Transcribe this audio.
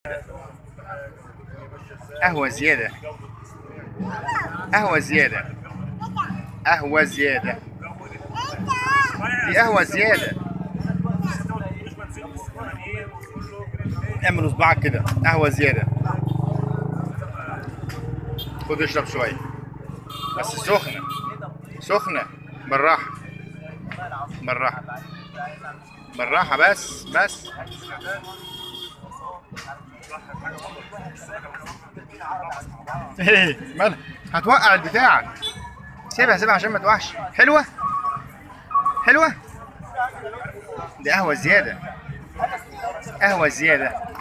قهوة زيادة قهوة زيادة قهوة زيادة دي قهوة زيادة اعمل صباعك كده قهوة زيادة خد اشرب شوية بس سخنة سخنة بالراحة بالراحة بالراحة بس بس ايه مالها هتوقع البتاع سيبها سيبها عشان ما توقعش حلوة حلوة دي قهوة زيادة قهوة زيادة